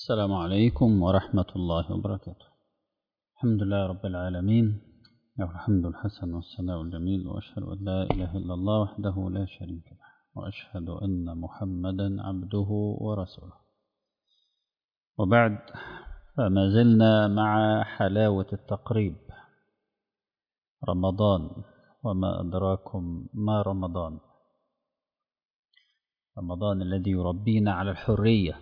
السلام عليكم ورحمة الله وبركاته الحمد لله رب العالمين له الحمد الحسن والثناء الجميل وأشهد أن لا إله إلا الله وحده لا شريك له وأشهد أن محمدا عبده ورسوله وبعد فما زلنا مع حلاوة التقريب رمضان وما أدراكم ما رمضان رمضان الذي يربينا على الحرية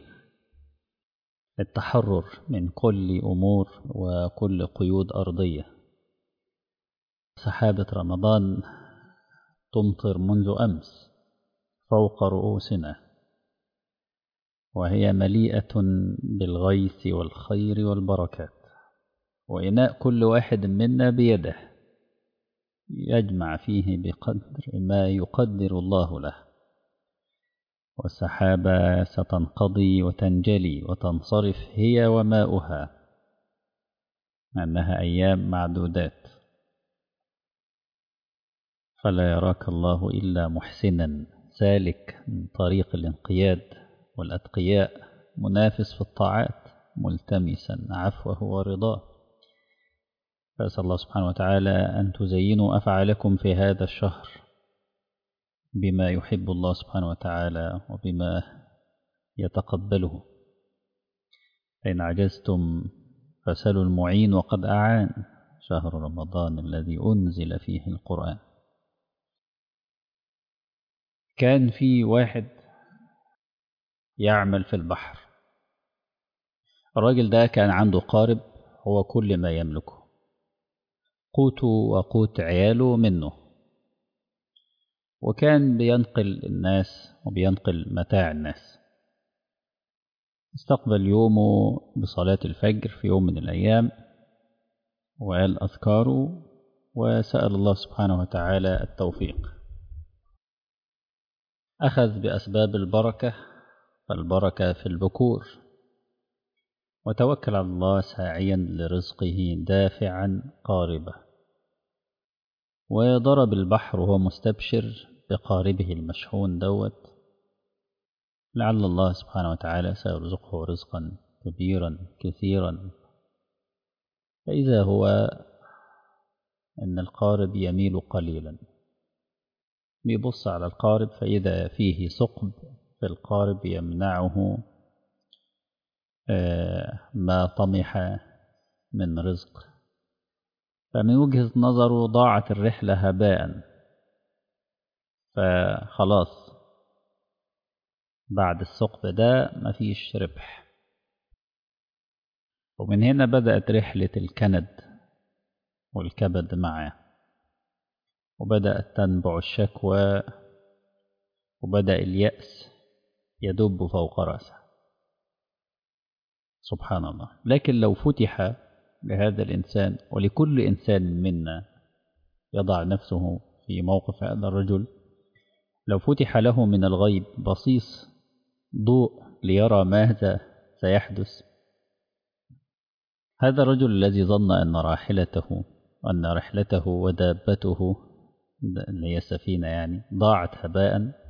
التحرر من كل أمور وكل قيود أرضية سحابة رمضان تمطر منذ أمس فوق رؤوسنا وهي مليئة بالغيث والخير والبركات وإناء كل واحد منا بيده يجمع فيه بقدر ما يقدر الله له والسحابة ستنقضي وتنجلي وتنصرف هي وماؤها أنها أيام معدودات فلا يراك الله إلا محسنا سالك من طريق الانقياد والأتقياء منافس في الطاعات ملتمسا عفوه ورضاه فأسأل الله سبحانه وتعالى أن تزينوا أفعالكم في هذا الشهر بما يحب الله سبحانه وتعالى وبما يتقبله فإن عجزتم فسلوا المعين وقد أعان شهر رمضان الذي أنزل فيه القرآن كان في واحد يعمل في البحر الراجل ده كان عنده قارب هو كل ما يملكه قوته وقوت عياله منه وكان بينقل الناس وبينقل متاع الناس استقبل يومه بصلاة الفجر في يوم من الأيام وقال أذكاره وسأل الله سبحانه وتعالى التوفيق أخذ بأسباب البركة فالبركة في البكور وتوكل على الله ساعيا لرزقه دافعا قاربه وضرب البحر وهو مستبشر بقاربه المشحون دوت لعل الله سبحانه وتعالى سيرزقه رزقا كبيرا كثيرا فإذا هو أن القارب يميل قليلا بيبص على القارب فإذا فيه ثقب في القارب يمنعه ما طمح من رزق فمن وجهة نظره ضاعت الرحلة هباء فخلاص بعد الثقب ده مفيش ربح ومن هنا بدأت رحلة الكند والكبد معاه وبدأت تنبع الشكوى وبدأ اليأس يدب فوق رأسه سبحان الله لكن لو فتح لهذا الإنسان ولكل إنسان منا يضع نفسه في موقف هذا الرجل لو فتح له من الغيب بصيص ضوء ليرى ماذا سيحدث هذا الرجل الذي ظن أن راحلته وأن رحلته ودابته اللي هي السفينة يعني ضاعت هباء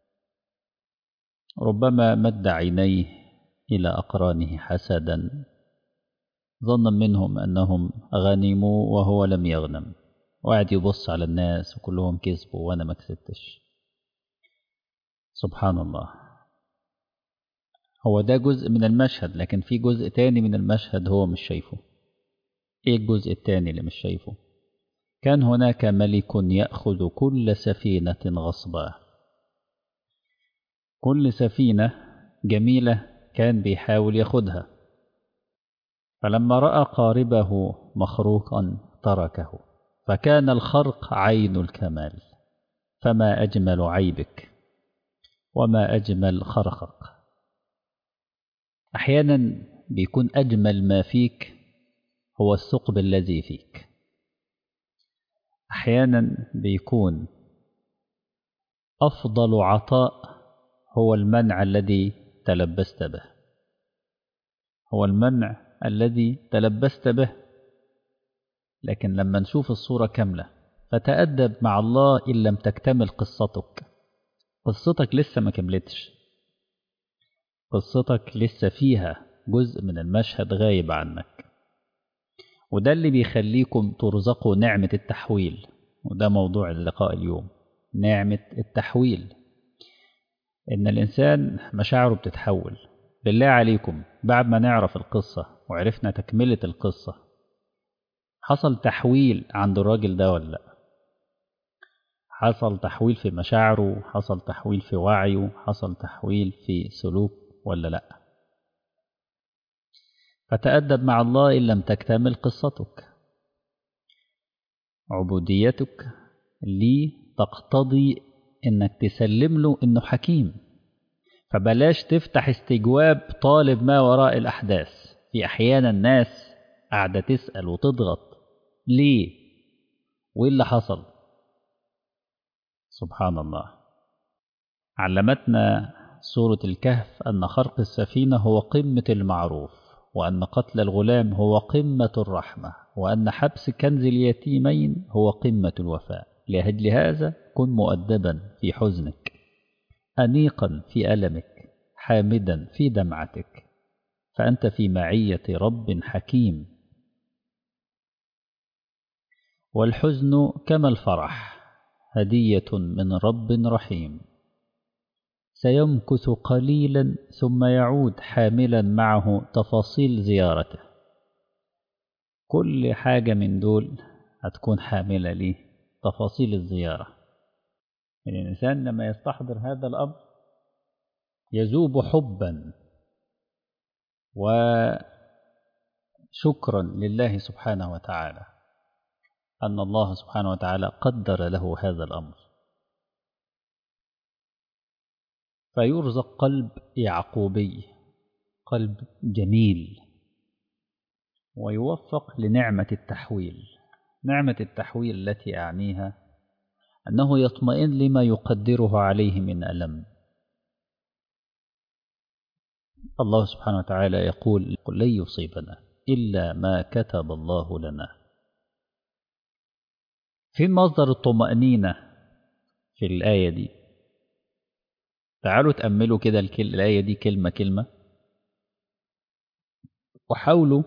ربما مد عينيه إلى أقرانه حسدا ظنا منهم أنهم غنموا وهو لم يغنم وقعد يبص على الناس وكلهم كسبوا وأنا ما كسبتش سبحان الله هو ده جزء من المشهد لكن في جزء تاني من المشهد هو مش شايفه ايه الجزء التاني اللي مش شايفه كان هناك ملك يأخذ كل سفينة غصبا كل سفينة جميلة كان بيحاول ياخدها فلما رأى قاربه مخروقا تركه فكان الخرق عين الكمال فما أجمل عيبك وما أجمل خرقك أحيانا بيكون أجمل ما فيك هو الثقب الذي فيك أحيانا بيكون أفضل عطاء هو المنع الذي تلبست به هو المنع الذي تلبست به لكن لما نشوف الصورة كاملة فتأدب مع الله إن لم تكتمل قصتك قصتك لسه ما كملتش قصتك لسه فيها جزء من المشهد غايب عنك وده اللي بيخليكم ترزقوا نعمة التحويل وده موضوع اللقاء اليوم نعمة التحويل إن الإنسان مشاعره بتتحول بالله عليكم بعد ما نعرف القصة وعرفنا تكملة القصة حصل تحويل عند الراجل ده ولا لأ حصل تحويل في مشاعره حصل تحويل في وعيه حصل تحويل في سلوك ولا لأ فتأدب مع الله إن لم تكتمل قصتك عبوديتك لي تقتضي إنك تسلم له إنه حكيم فبلاش تفتح استجواب طالب ما وراء الأحداث في أحيانا الناس قاعدة تسأل وتضغط ليه وإيه اللي حصل سبحان الله علمتنا سورة الكهف أن خرق السفينة هو قمة المعروف وأن قتل الغلام هو قمة الرحمة وأن حبس كنز اليتيمين هو قمة الوفاء لأجل هذا كن مؤدبا في حزنك أنيقا في ألمك حامدا في دمعتك فأنت في معية رب حكيم والحزن كما الفرح هدية من رب رحيم سيمكث قليلا ثم يعود حاملا معه تفاصيل زيارته كل حاجة من دول هتكون حاملة ليه تفاصيل الزيارة الإنسان لما يستحضر هذا الأمر يذوب حبا وشكرا لله سبحانه وتعالى أن الله سبحانه وتعالى قدر له هذا الأمر فيرزق قلب يعقوبي قلب جميل ويوفق لنعمة التحويل نعمة التحويل التي أعنيها أنه يطمئن لما يقدره عليه من ألم الله سبحانه وتعالى يقول قل لن يصيبنا إلا ما كتب الله لنا في مصدر الطمأنينة في الآية دي تعالوا تأملوا كده الآية دي كلمة كلمة وحاولوا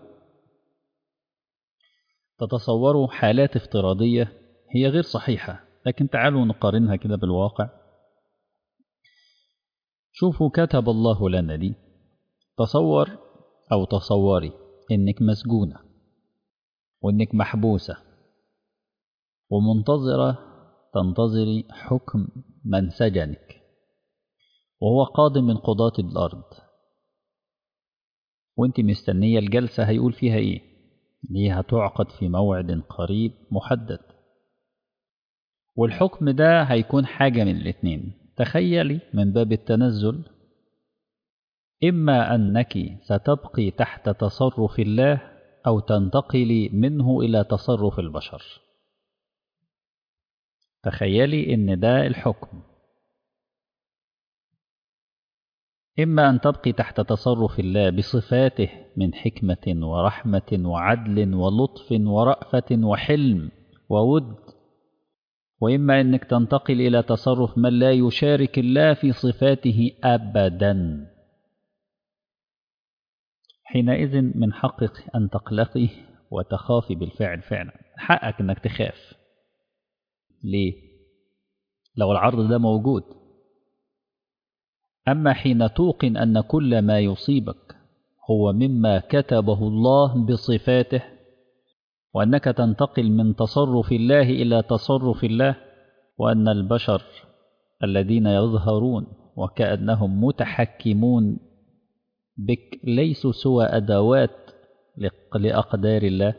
تتصوروا حالات افتراضية هي غير صحيحة لكن تعالوا نقارنها كده بالواقع شوفوا كتب الله لنا دي تصور أو تصوري إنك مسجونة وإنك محبوسة ومنتظرة تنتظري حكم من سجنك وهو قادم من قضاة الأرض وانت مستنية الجلسة هيقول فيها ايه دي هتعقد في موعد قريب محدد والحكم ده هيكون حاجة من الاتنين تخيلي من باب التنزل إما أنك ستبقي تحت تصرف الله أو تنتقلي منه إلى تصرف البشر تخيلي إن ده الحكم إما أن تبقي تحت تصرف الله بصفاته من حكمة ورحمة وعدل ولطف ورأفة وحلم وود وإما أنك تنتقل إلى تصرف من لا يشارك الله في صفاته أبدا حينئذ من حقك أن تقلقي وتخافي بالفعل فعلا حقك أنك تخاف ليه؟ لو العرض ده موجود أما حين توقن أن كل ما يصيبك هو مما كتبه الله بصفاته وأنك تنتقل من تصرف الله إلى تصرف الله وأن البشر الذين يظهرون وكأنهم متحكمون بك ليسوا سوى أدوات لأقدار الله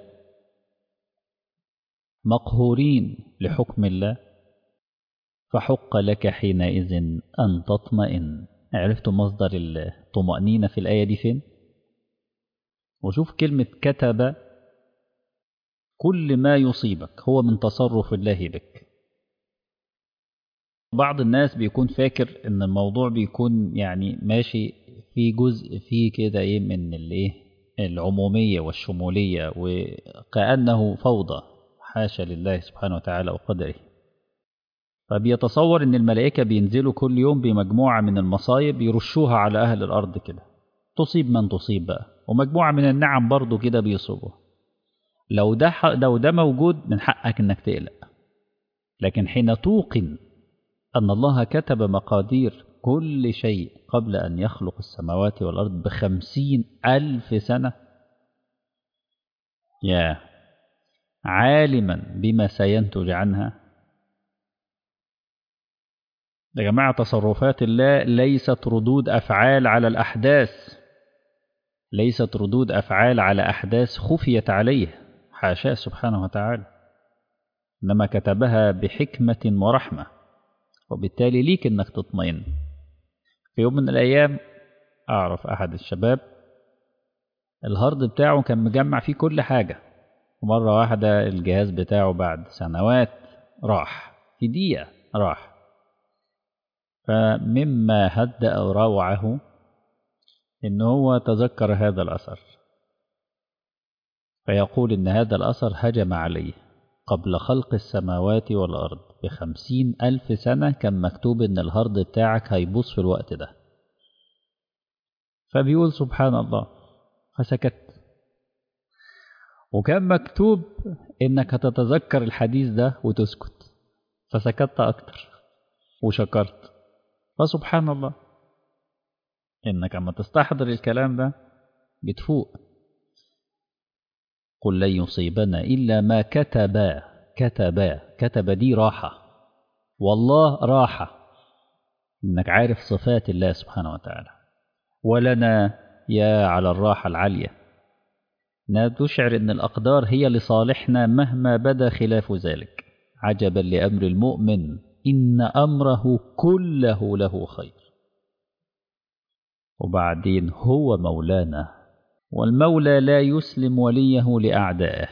مقهورين لحكم الله فحق لك حينئذ أن تطمئن عرفت مصدر الطمأنينة في الآية دي فين وشوف كلمة كتب كل ما يصيبك هو من تصرف الله بك بعض الناس بيكون فاكر ان الموضوع بيكون يعني ماشي في جزء فيه كده ايه من الايه العمومية والشمولية وكأنه فوضى حاشا لله سبحانه وتعالى وقدره فبيتصور ان الملائكة بينزلوا كل يوم بمجموعة من المصايب يرشوها على اهل الارض كده تصيب من تصيب بقى ومجموعة من النعم برضو كده بيصيبوها لو ده لو ده موجود من حقك انك تقلق لكن حين توقن أن الله كتب مقادير كل شيء قبل أن يخلق السماوات والأرض بخمسين ألف سنة يا عالما بما سينتج عنها يا جماعة تصرفات الله ليست ردود أفعال على الأحداث ليست ردود أفعال على أحداث خفيت عليه حاشاه سبحانه وتعالى إنما كتبها بحكمة ورحمة وبالتالي ليك إنك تطمئن في يوم من الأيام أعرف أحد الشباب الهارد بتاعه كان مجمع فيه كل حاجة ومرة واحدة الجهاز بتاعه بعد سنوات راح في دقيقة راح فمما هدأ روعه إن هو تذكر هذا الأثر فيقول إن هذا الأثر هجم عليه قبل خلق السماوات والأرض بخمسين ألف سنة كان مكتوب إن الهارد بتاعك هيبوظ في الوقت ده فبيقول سبحان الله فسكت وكان مكتوب إنك هتتذكر الحديث ده وتسكت فسكت أكتر وشكرت فسبحان الله إنك أما تستحضر الكلام ده بتفوق قل لن يصيبنا إلا ما كتبا كتبا كتب دي راحة والله راحة إنك عارف صفات الله سبحانه وتعالى ولنا يا على الراحة العالية تشعر أن الأقدار هي لصالحنا مهما بدا خلاف ذلك عجبا لأمر المؤمن إن أمره كله له خير وبعدين هو مولانا والمولى لا يسلم وليه لأعدائه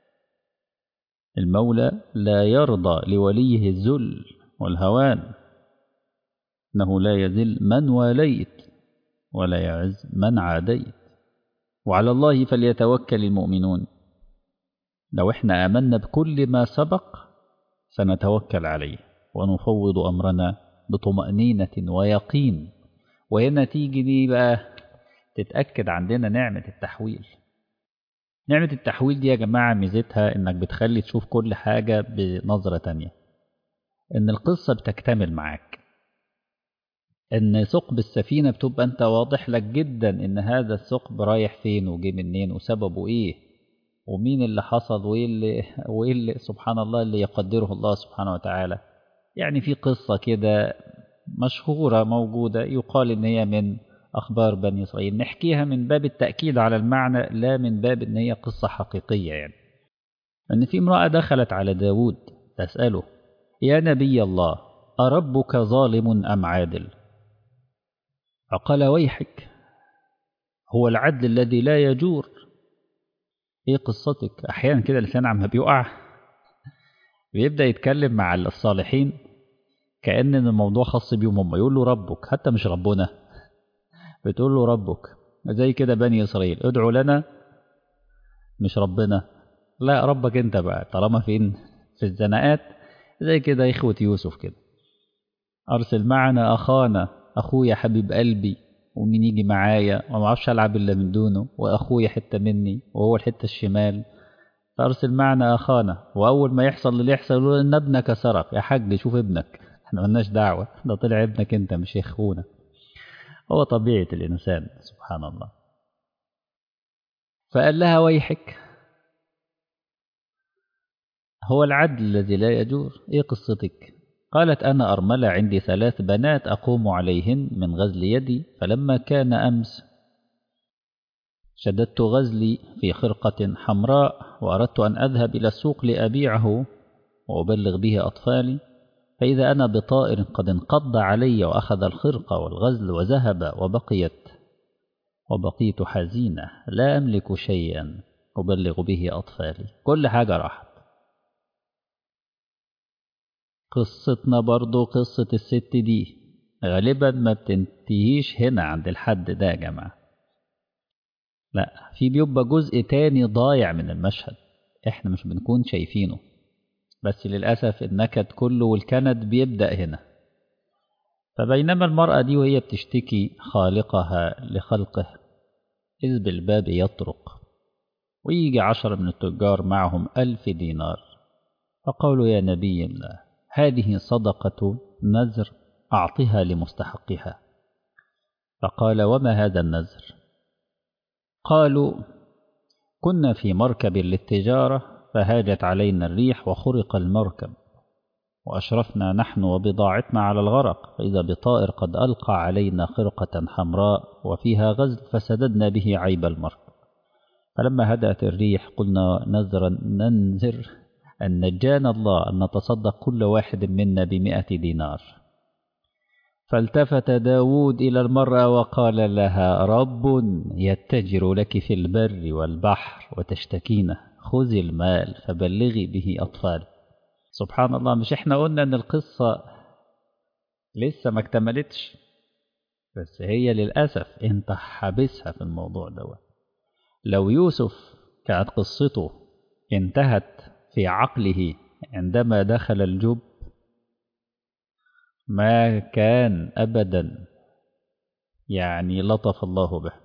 المولى لا يرضى لوليه الذل والهوان إنه لا يذل من واليت ولا يعز من عاديت وعلى الله فليتوكل المؤمنون لو احنا آمنا بكل ما سبق سنتوكل عليه ونفوض أمرنا بطمأنينة ويقين وهنا تيجي دي بقى تتأكد عندنا نعمة التحويل نعمة التحويل دي يا جماعة ميزتها إنك بتخلي تشوف كل حاجة بنظرة تانية إن القصة بتكتمل معاك إن ثقب السفينة بتبقى أنت واضح لك جدا إن هذا الثقب رايح فين وجه منين وسببه إيه ومين اللي حصل وإيه اللي, وإيه اللي سبحان الله اللي يقدره الله سبحانه وتعالى يعني في قصة كده مشهورة موجودة يقال إن هي من أخبار بني إسرائيل نحكيها من باب التأكيد على المعنى لا من باب إن هي قصة حقيقية يعني أن في امرأة دخلت على داود تسأله يا نبي الله أربك ظالم أم عادل فقال ويحك هو العدل الذي لا يجور ايه قصتك احيانا كده اللسان عم بيقع بيبدا يتكلم مع الصالحين كأن الموضوع خاص بيهم هم يقول له ربك حتى مش ربنا بتقول له ربك زي كده بني إسرائيل ادعوا لنا مش ربنا لا ربك انت بقى طالما فين في الزناقات زي كده إخوة يوسف كده أرسل معنا أخانا أخويا حبيب قلبي ومين يجي معايا وما اعرفش ألعب إلا من دونه وأخويا حتة مني وهو الحتة الشمال فأرسل معنا أخانا وأول ما يحصل اللي يحصل يقول إن ابنك سرق يا حاج شوف ابنك احنا ملناش دعوة ده طلع ابنك انت مش اخونا هو طبيعة الإنسان سبحان الله فقال لها ويحك هو العدل الذي لا يجور ايه قصتك قالت أنا أرملة عندي ثلاث بنات أقوم عليهن من غزل يدي فلما كان أمس شددت غزلي في خرقة حمراء وأردت أن أذهب إلى السوق لأبيعه وأبلغ به أطفالي فإذا أنا بطائر قد انقض علي وأخذ الخرقة والغزل وذهب وبقيت وبقيت حزينة لا أملك شيئا أبلغ به أطفالي كل حاجة راحت قصتنا برضو قصة الست دي غالبا ما بتنتهيش هنا عند الحد ده يا جماعة لا في بيبقى جزء تاني ضايع من المشهد احنا مش بنكون شايفينه بس للأسف النكد كله والكند بيبدأ هنا فبينما المرأة دي وهي بتشتكي خالقها لخلقه إذ بالباب يطرق ويجي عشرة من التجار معهم ألف دينار فقالوا يا نبي الله هذه صدقة نذر أعطها لمستحقها فقال وما هذا النذر قالوا كنا في مركب للتجارة فهاجت علينا الريح وخرق المركب وأشرفنا نحن وبضاعتنا على الغرق فإذا بطائر قد ألقى علينا خرقة حمراء وفيها غزل فسددنا به عيب المركب فلما هدأت الريح قلنا نذرا ننذر أن نجانا الله أن نتصدق كل واحد منا بمئة دينار فالتفت داود إلى المرأة وقال لها رب يتجر لك في البر والبحر وتشتكينه خذي المال فبلغي به أطفال سبحان الله مش احنا قلنا ان القصة لسه ما اكتملتش بس هي للأسف انت حابسها في الموضوع دوت لو يوسف كانت قصته انتهت في عقله عندما دخل الجب ما كان أبدا يعني لطف الله به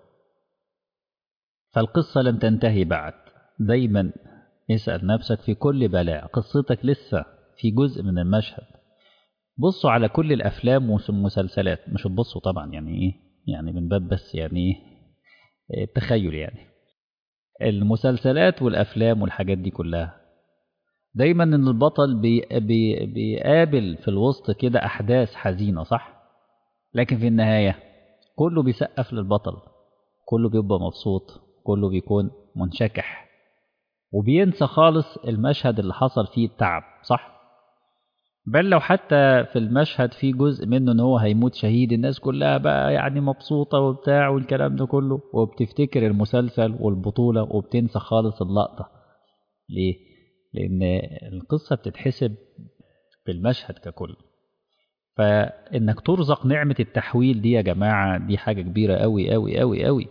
فالقصة لم تنتهي بعد دايما اسأل نفسك في كل بلاء قصتك لسه في جزء من المشهد بصوا على كل الأفلام والمسلسلات مش تبصوا طبعا يعني إيه يعني من باب بس يعني إيه التخيل يعني المسلسلات والأفلام والحاجات دي كلها دايما ان البطل بي بي بيقابل في الوسط كده احداث حزينه صح لكن في النهايه كله بيسقف للبطل كله بيبقى مبسوط كله بيكون منشكح وبينسى خالص المشهد اللي حصل فيه التعب صح بل لو حتى في المشهد في جزء منه ان هو هيموت شهيد الناس كلها بقى يعني مبسوطه وبتاع والكلام ده كله وبتفتكر المسلسل والبطوله وبتنسى خالص اللقطه ليه لأن القصة بتتحسب بالمشهد ككل فإنك ترزق نعمة التحويل دي يا جماعة دي حاجة كبيرة أوي أوي أوي أوي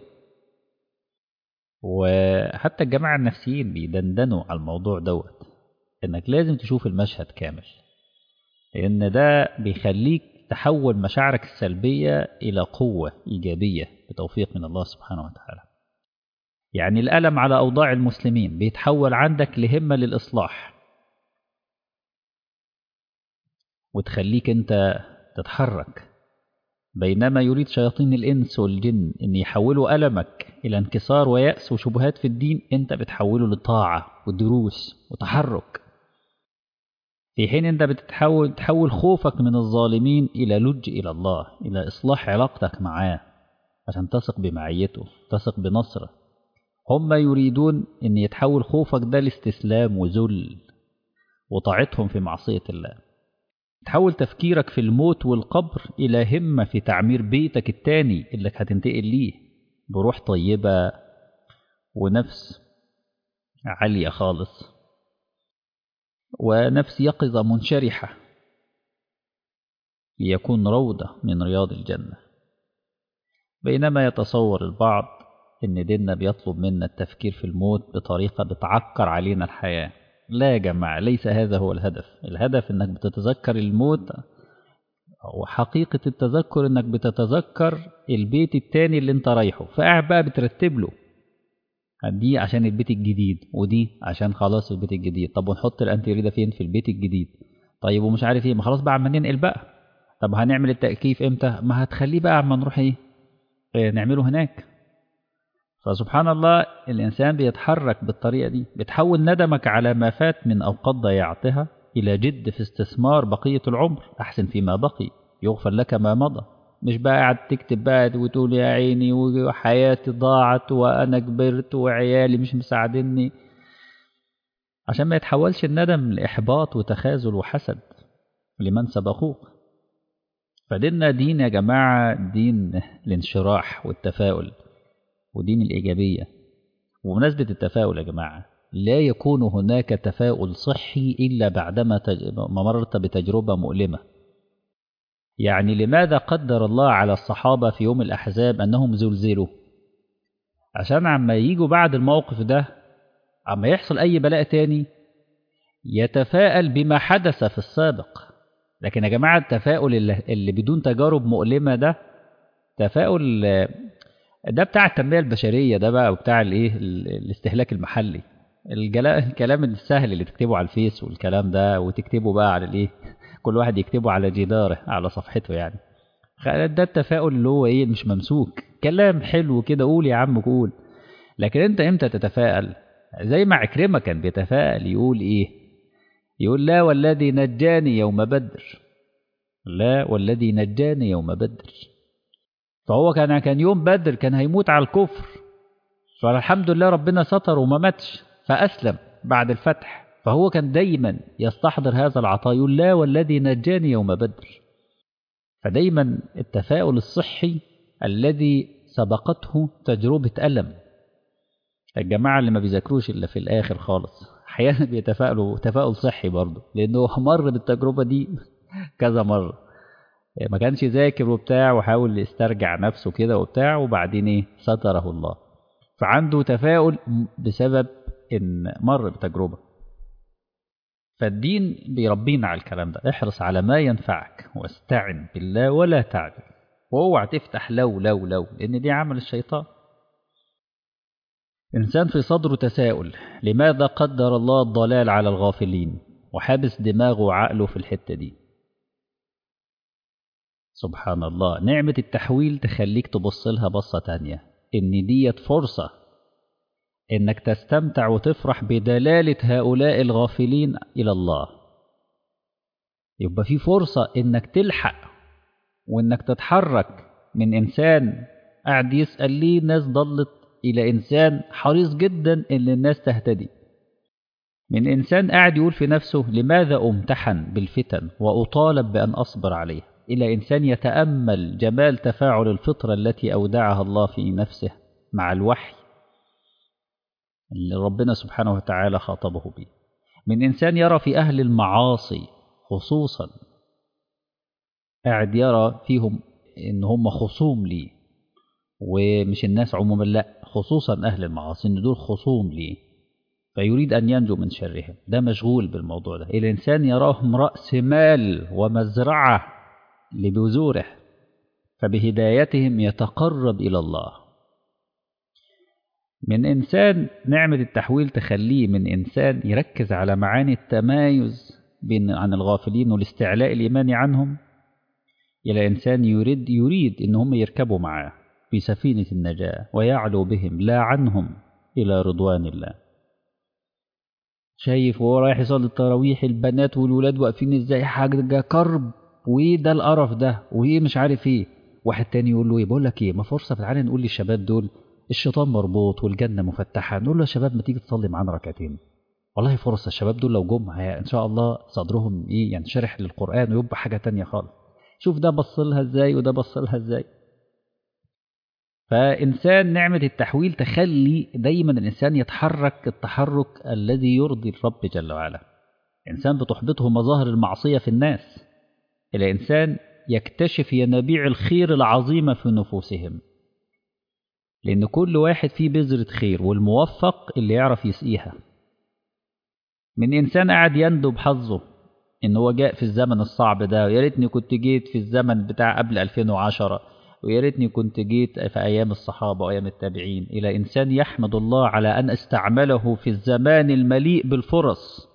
وحتى الجماعة النفسيين بيدندنوا على الموضوع دوت إنك لازم تشوف المشهد كامل لأن ده بيخليك تحول مشاعرك السلبية إلى قوة إيجابية بتوفيق من الله سبحانه وتعالى يعني الألم على أوضاع المسلمين بيتحول عندك لهمة للإصلاح وتخليك أنت تتحرك بينما يريد شياطين الإنس والجن أن يحولوا ألمك إلى انكسار ويأس وشبهات في الدين أنت بتحوله لطاعة ودروس وتحرك في حين أنت بتتحول تحول خوفك من الظالمين إلى لج إلى الله إلى إصلاح علاقتك معاه عشان تثق بمعيته تثق بنصره هم يريدون أن يتحول خوفك ده لاستسلام وذل وطاعتهم في معصية الله تحول تفكيرك في الموت والقبر إلى همة في تعمير بيتك التاني اللي هتنتقل ليه بروح طيبة ونفس عالية خالص ونفس يقظة منشرحة ليكون روضة من رياض الجنة بينما يتصور البعض إن ديننا بيطلب منا التفكير في الموت بطريقة بتعكر علينا الحياة لا يا جماعة ليس هذا هو الهدف الهدف إنك بتتذكر الموت وحقيقة التذكر إنك بتتذكر البيت التاني اللي انت رايحه فقاعد بقى بترتب له دي عشان البيت الجديد ودي عشان خلاص البيت الجديد طب ونحط الانتيري ده فين في البيت الجديد طيب ومش عارف ايه ما خلاص بقى عم ننقل بقى طب هنعمل التأكيف امتى ما هتخليه بقى عم نروح ايه اه نعمله هناك فسبحان الله الإنسان بيتحرك بالطريقة دي بتحول ندمك على ما فات من أوقات ضيعتها إلى جد في استثمار بقية العمر أحسن فيما بقي يغفر لك ما مضى مش بقى قاعد تكتب بقى وتقول يا عيني وحياتي ضاعت وأنا كبرت وعيالي مش مساعدني عشان ما يتحولش الندم لإحباط وتخاذل وحسد لمن سبقوك فديننا دين يا جماعة دين الانشراح والتفاؤل ودين الإيجابية وبمناسبة التفاؤل يا جماعة لا يكون هناك تفاؤل صحي إلا بعدما مررت بتجربة مؤلمة يعني لماذا قدر الله على الصحابة في يوم الأحزاب أنهم زلزلوا عشان عما يجوا بعد الموقف ده عما يحصل أي بلاء تاني يتفاءل بما حدث في السابق لكن يا جماعة التفاؤل اللي, اللي بدون تجارب مؤلمة ده تفاؤل ده بتاع التنمية البشرية ده بقى وبتاع الايه ال- الاستهلاك المحلي الجلا- الكلام السهل اللي تكتبه على الفيس والكلام ده وتكتبه بقى على الايه كل واحد يكتبه على جداره على صفحته يعني خ- ده التفاؤل اللي هو ايه مش ممسوك كلام حلو كده قول يا عم قول لكن انت امتى تتفائل زي ما عكرمة كان بيتفائل يقول ايه يقول لا والذي نجاني يوم بدر لا والذي نجاني يوم بدر فهو كان كان يوم بدر كان هيموت على الكفر فالحمد لله ربنا ستر وما ماتش فأسلم بعد الفتح فهو كان دايما يستحضر هذا العطاء يقول لا والذي نجاني يوم بدر فدايما التفاؤل الصحي الذي سبقته تجربة ألم الجماعة اللي ما بيذاكروش إلا في الآخر خالص أحيانا بيتفائلوا تفاؤل صحي برضه لأنه هو مر بالتجربة دي كذا مرة ما كانش ذاكر وبتاع وحاول يسترجع نفسه كده وبتاع وبعدين ايه ستره الله فعنده تفاؤل بسبب ان مر بتجربة فالدين بيربينا على الكلام ده احرص على ما ينفعك واستعن بالله ولا تعجل واوعى تفتح لو لو لو لان دي عمل الشيطان إنسان في صدره تساؤل لماذا قدر الله الضلال على الغافلين وحابس دماغه وعقله في الحتة دي سبحان الله نعمة التحويل تخليك تبص لها بصة تانية إن ديت فرصة إنك تستمتع وتفرح بدلالة هؤلاء الغافلين إلى الله يبقى في فرصة إنك تلحق وإنك تتحرك من إنسان قاعد يسأل ليه الناس ضلت إلى إنسان حريص جدا إن الناس تهتدي من إنسان قاعد يقول في نفسه لماذا أمتحن بالفتن وأطالب بأن أصبر عليه إلى إنسان يتأمل جمال تفاعل الفطرة التي أودعها الله في نفسه مع الوحي اللي ربنا سبحانه وتعالى خاطبه به من إنسان يرى في أهل المعاصي خصوصا قاعد يرى فيهم إن هم خصوم ليه ومش الناس عموما لا خصوصا أهل المعاصي إن دول خصوم ليه فيريد أن ينجو من شرهم ده مشغول بالموضوع ده الإنسان يراهم رأس مال ومزرعة لبذوره فبهدايتهم يتقرب إلى الله من إنسان نعمة التحويل تخليه من إنسان يركز على معاني التمايز بين عن الغافلين والاستعلاء الإيماني عنهم إلى إنسان يريد يريد إن هم يركبوا معاه في سفينة النجاة ويعلو بهم لا عنهم إلى رضوان الله شايف وهو رايح يصلي التراويح البنات والولاد واقفين ازاي حاجة كرب وايه ده القرف ده وايه مش عارف ايه واحد تاني يقول له ايه بقول لك ايه ما فرصه تعالى نقول للشباب دول الشيطان مربوط والجنه مفتحه نقول له يا شباب ما تيجي تصلي معانا ركعتين والله فرصه الشباب دول لو جم ان شاء الله صدرهم ايه ينشرح للقران ويبقى حاجه تانية خالص شوف ده بص لها ازاي وده بص لها ازاي فإنسان نعمة التحويل تخلي دايما الإنسان يتحرك التحرك الذي يرضي الرب جل وعلا إنسان بتحبطه مظاهر المعصية في الناس إلى إنسان يكتشف ينابيع الخير العظيمة في نفوسهم لأن كل واحد فيه بذرة خير والموفق اللي يعرف يسقيها من إنسان قاعد يندب حظه إن هو جاء في الزمن الصعب ده ويا ريتني كنت جيت في الزمن بتاع قبل 2010 ويا ريتني كنت جيت في أيام الصحابة وأيام التابعين إلى إنسان يحمد الله على أن استعمله في الزمان المليء بالفرص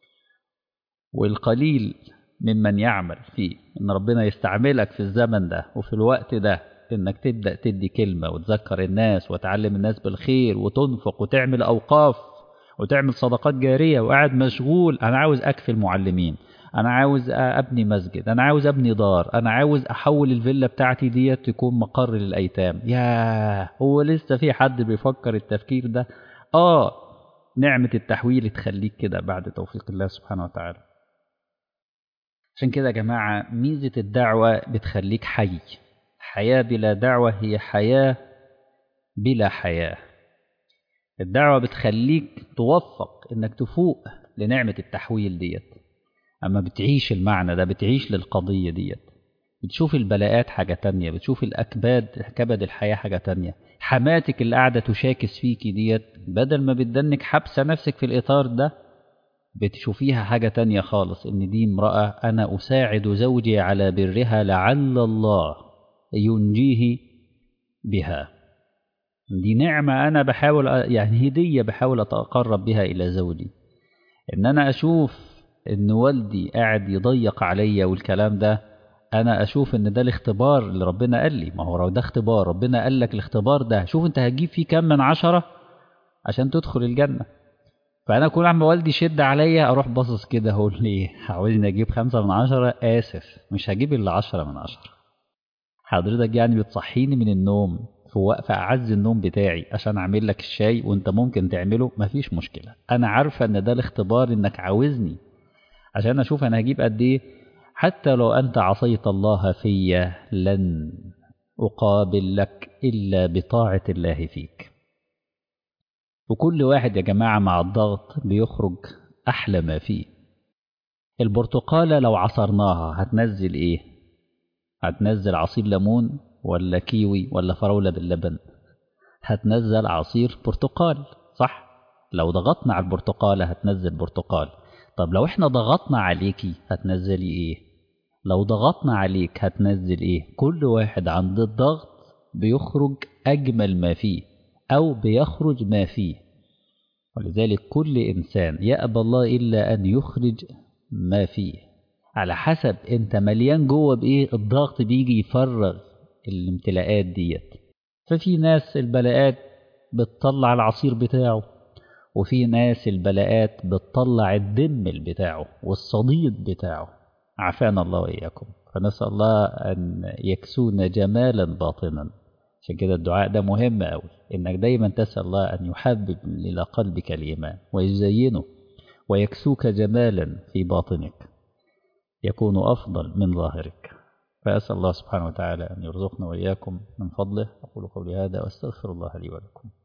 والقليل ممن يعمل فيه إن ربنا يستعملك في الزمن ده وفي الوقت ده إنك تبدأ تدي كلمة وتذكر الناس وتعلم الناس بالخير وتنفق وتعمل أوقاف وتعمل صدقات جارية وقاعد مشغول أنا عاوز أكفي المعلمين انا عاوز ابني مسجد انا عاوز ابني دار انا عاوز احول الفيلا بتاعتي ديت تكون مقر للايتام يا هو لسه في حد بيفكر التفكير ده اه نعمة التحويل تخليك كده بعد توفيق الله سبحانه وتعالى عشان كده يا جماعة ميزة الدعوة بتخليك حي حياة بلا دعوة هي حياة بلا حياة الدعوة بتخليك توفق انك تفوق لنعمة التحويل ديت أما بتعيش المعنى ده بتعيش للقضية ديت بتشوف البلاءات حاجة تانية بتشوف الأكباد كبد الحياة حاجة تانية حماتك اللي قاعدة تشاكس فيكي ديت بدل ما بتدنك حبسة نفسك في الإطار ده بتشوفيها حاجة تانية خالص إن دي امرأة أنا أساعد زوجي على برها لعل الله ينجيه بها دي نعمة أنا بحاول يعني هدية بحاول أتقرب بها إلى زوجي إن أنا أشوف إن والدي قاعد يضيق عليا والكلام ده أنا أشوف إن ده الاختبار اللي ربنا قال لي ما هو ده اختبار ربنا قال لك الاختبار ده شوف أنت هتجيب فيه كام من عشرة عشان تدخل الجنة فأنا كل عم والدي شد عليا أروح باصص كده أقول لي عاوزني أجيب خمسة من عشرة آسف مش هجيب إلا عشرة من عشرة حضرتك يعني بتصحيني من النوم في وقف أعز النوم بتاعي عشان أعمل لك الشاي وأنت ممكن تعمله مفيش مشكلة أنا عارفة إن ده الاختبار إنك عاوزني عشان أشوف أنا هجيب قد إيه حتى لو أنت عصيت الله في لن أقابل لك إلا بطاعة الله فيك وكل واحد يا جماعة مع الضغط بيخرج أحلى ما فيه البرتقالة لو عصرناها هتنزل إيه هتنزل عصير ليمون ولا كيوي ولا فراولة باللبن هتنزل عصير برتقال صح لو ضغطنا على البرتقالة هتنزل برتقال طب لو احنا ضغطنا عليكي هتنزلي ايه لو ضغطنا عليك هتنزل ايه كل واحد عند الضغط بيخرج أجمل ما فيه أو بيخرج ما فيه ولذلك كل إنسان يأبى الله إلا أن يخرج ما فيه على حسب أنت مليان جوه بإيه الضغط بيجي يفرغ الامتلاءات ديت ففي ناس البلاءات بتطلع العصير بتاعه وفي ناس البلاءات بتطلع الدم بتاعه والصديد بتاعه عافانا الله وإياكم فنسأل الله أن يكسونا جمالا باطنا عشان كده الدعاء ده مهم أوي إنك دايما تسأل الله أن يحبب إلى قلبك الإيمان ويزينه ويكسوك جمالا في باطنك يكون أفضل من ظاهرك فأسأل الله سبحانه وتعالى أن يرزقنا وإياكم من فضله أقول قولي هذا وأستغفر الله لي ولكم